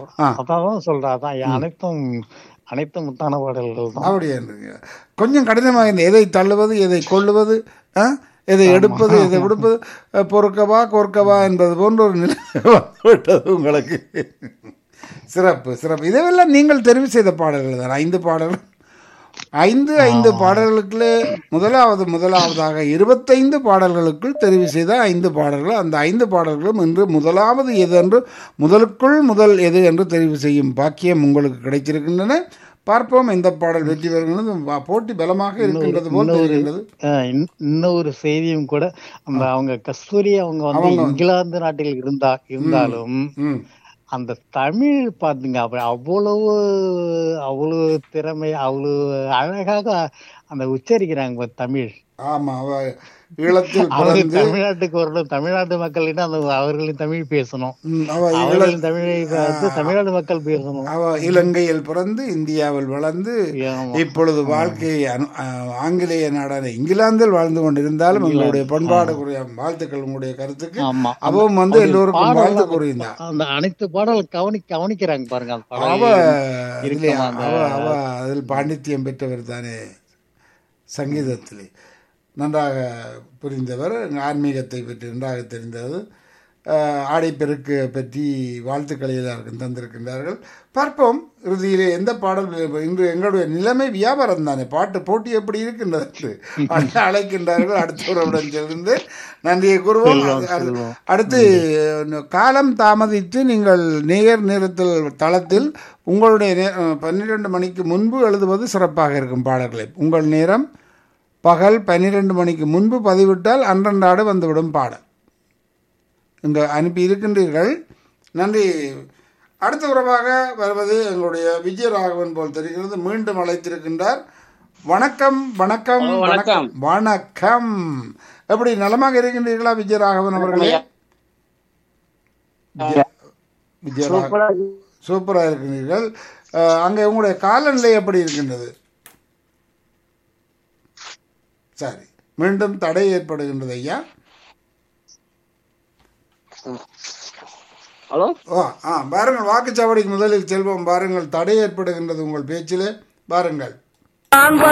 ஆ. அதான் சொல்றேன் அதான் அனைத்தும் அனைத்தும் முத்தான பாடல்கள் தான் அப்படின்றீங்க கொஞ்சம் கடினமாக இருந்தது எதை தள்ளுவது எதை கொள்ளுவது ஆ? எதை எடுப்பது எதை விடுப்பது அஹ், பொறுக்கவா கோர்க்கவா என்பது போன்ற ஒரு நிலை வந்துவிட்டது உங்களுக்கு சிறப்பு சிறப்பு இதெல்லாம் நீங்கள் தெரிவு செய்த பாடல்கள் தான் ஐந்து பாடல்கள் ஐந்து ஐந்து பாடல்களுக்குள்ளே முதலாவது முதலாவதாக இருபத்தைந்து பாடல்களுக்குள் தெரிவு செய்த ஐந்து பாடல்கள் அந்த ஐந்து பாடல்களும் இன்று முதலாவது எது என்று முதலுக்குள் முதல் எது என்று தெரிவு செய்யும் பாக்கியம் உங்களுக்கு கிடைத்திருக்கின்றன பார்ப்போம் எந்த பாடல் வெற்றி பெறுகிறது வா- போட்டி பலமாக இருக்கின்றது போல் தெரிகின்றது ஆஹ் இன்- இன்னொரு செய்தியும் கூட அந்த அவங்க கஸ்தூரி அவங்க வந்து இங்கிலாந்து நாட்டில் இருந்தா இருந்தாலும் ம் அந்த தமிழ் பாத்தீங்க அப்ப அவ்வளவு அவ்வளவு திறமை அவ்வளவு அழகாக அந்த உச்சரிக்கிறாங்க பாரு தமிழ் ஆமாம் அவ ஈழத்தில் அவங்க பிறந்து தமிழ்நாட்டுக்கு வரணும் தமிழ்நாட்டு மக்கள்கிட்ட அந்த அவர்களின் தமிழ் பேசணும் ம், அவ ஈழ அவர்களின் தமிழை வந்து தமிழ்நாடு மக்கள் பேசணும் அவ இலங்கையில் பிறந்து இந்தியாவில் வளர்ந்து ஆமா. இப்பொழுது வாழ்க்கையை அனு- அஹ், ஆங்கிலேய நாடான இங்கிலாந்தில் வாழ்ந்து கொண்டிருந்தாலும் எங்களுடைய பண்பாடுக்குரிய வாழ்த்துக்கள் உங்களுடைய கருத்துக்கு ஆமா அவவும் வந்து எல்லோருக்கும் பாடல் வாழ்த்து கூறியிருந்தான் அந்த அனைத்து பாடல் கவனி கவனிக்கிறாங்க பாருங்க அந்த அவ பாடல் இதுலயே இருக்குமா அந்த- அவ அவ அதில் பாண்டித்யம் பெற்றவர் தானே சங்கீதத்திலே நன்றாக புரிந்தவர் ஆன்மீகத்தை பற்றி நன்றாக தெரிந்தது அஹ், ஆடைப்பெருக்கு பற்றி வாழ்த்துக்களை எல்லாருக்கும் தந்திருக்கின்றார்கள் பார்ப்போம் இறுதியிலே எந்த பாடல் இன்று எங்களுடைய நிலைமை வியாபாரம் தானே பாட்டு போட்டி எப்படி இருக்கின்றது என்று அழ- அழைக்கின்றார்கள் அடுத்தவருடன் சேர்ந்து நன்றியை கூறுவோம் அது- அது- அடுத்து காலம் தாமதித்து நீங்கள் நேர் நேரத்தில் தளத்தில் உங்களுடைய நே- பன்னிரண்டு மணிக்கு முன்பு எழுதுவது சிறப்பாக இருக்கும் பாடல்களை உங்கள் நேரம் பகல் பன்னிரெண்டு மணிக்கு முன்பு பதிவிட்டால் அன்றன்றாடு வந்துவிடும் பாடல் இங்கே அனுப்பி இருக்கின்றீர்கள் நன்றி அடுத்த உறவாக வருவது எங்களுடைய விஜயராகவன் போல் தெரிகிறது மீண்டும் அழைத்திருக்கின்றார் வணக்கம் வணக்கம் வணக்கம் வணக்கம் எப்படி நலமாக இருக்கின்றீர்களா விஜயராகவன் அவர்களே விஜய- விஜயராகவன் சூப்பராக இருக்கிறீர்கள் அஹ், அங்கே உங்களுடைய காலநிலை எப்படி இருக்கின்றது சரி மீண்டும் தடை ஏற்படுகின்றது ஐயா ஹலோ ஓ ஆ பாருங்கள் வாக்குச்சாவடிக்கு முதலில் செல்வோம் பாருங்கள் தடை ஏற்படுகின்றது உங்கள் பேச்சிலே பாருங்கள்